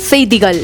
செய்திகள்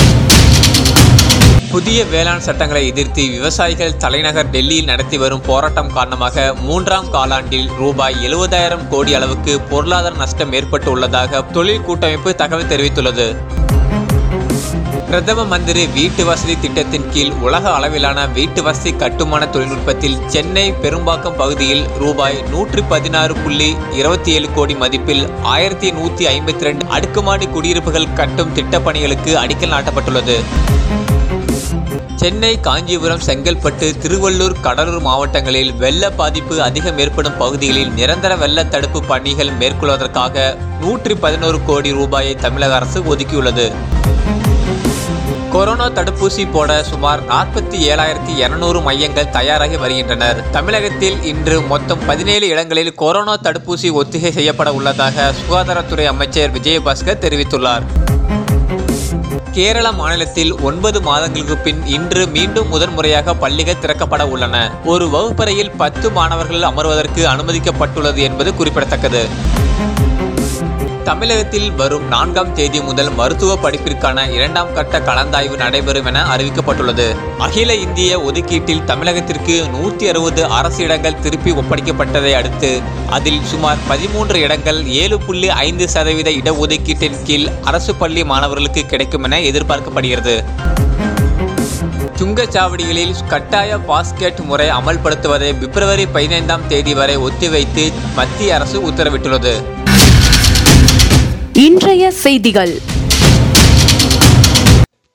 புதிய வேளாண் சட்டங்களை எதிர்த்து விவசாயிகள் தலைநகர் டெல்லியில் நடத்தி வரும் போராட்டம் காரணமாக மூன்றாம் காலாண்டில் ரூபாய் எழுபதாயிரம் கோடி அளவுக்கு பொருளாதார நஷ்டம் ஏற்பட்டு உள்ளதாக தொழில் கூட்டமைப்பு தகவல் தெரிவித்துள்ளது பிரதம மந்திரி வீட்டு வசதி திட்டத்தின் கீழ் உலக அளவிலான வீட்டு வசதி கட்டுமான தொழில்நுட்பத்தில் சென்னை பெரும்பாக்கம் பகுதியில் ரூபாய் நூற்றி பதினாறு புள்ளி இருபத்தி ஏழு கோடி மதிப்பில் ஆயிரத்தி நூற்றி ஐம்பத்தி ரெண்டு அடுக்குமாடி குடியிருப்புகள் கட்டும் திட்டப்பணிகளுக்கு அடிக்கல் நாட்டப்பட்டுள்ளது சென்னை காஞ்சிபுரம் செங்கல்பட்டு திருவள்ளூர் கடலூர் மாவட்டங்களில் வெள்ள பாதிப்பு அதிகம் ஏற்படும் பகுதிகளில் நிரந்தர வெள்ள தடுப்பு பணிகள் மேற்கொள்வதற்காக நூற்றி பதினோரு கோடி ரூபாயை தமிழக அரசு ஒதுக்கியுள்ளது கொரோனா தடுப்பூசி போட சுமார் நாற்பத்தி ஏழாயிரத்தி இருநூறு மையங்கள் தயாராகி வருகின்றனர் தமிழகத்தில் இன்று மொத்தம் பதினேழு இடங்களில் கொரோனா தடுப்பூசி ஒத்திகை செய்யப்பட உள்ளதாக சுகாதாரத்துறை அமைச்சர் விஜயபாஸ்கர் தெரிவித்துள்ளார் கேரள மாநிலத்தில் ஒன்பது மாதங்களுக்கு பின் இன்று மீண்டும் முதன்முறையாக பள்ளிகள் திறக்கப்பட உள்ளன ஒரு வகுப்பறையில் பத்து மாணவர்கள் அமர்வதற்கு அனுமதிக்கப்பட்டுள்ளது என்பது குறிப்பிடத்தக்கது தமிழகத்தில் வரும் நான்காம் தேதி முதல் மருத்துவ படிப்பிற்கான இரண்டாம் கட்ட கலந்தாய்வு நடைபெறும் என அறிவிக்கப்பட்டுள்ளது அகில இந்திய ஒதுக்கீட்டில் தமிழகத்திற்கு நூற்றி அறுபது அரசு இடங்கள் திருப்பி ஒப்படைக்கப்பட்டதை அடுத்து அதில் சுமார் பதிமூன்று இடங்கள் ஏழு புள்ளி ஐந்து சதவீத இடஒதுக்கீட்டின் கீழ் அரசு பள்ளி மாணவர்களுக்கு கிடைக்கும் என எதிர்பார்க்கப்படுகிறது சுங்கச்சாவடிகளில் கட்டாய பாஸ்கெட் முறை அமல்படுத்துவதை பிப்ரவரி பதினைந்தாம் தேதி வரை ஒத்திவைத்து மத்திய அரசு உத்தரவிட்டுள்ளது இன்றைய செய்திகள்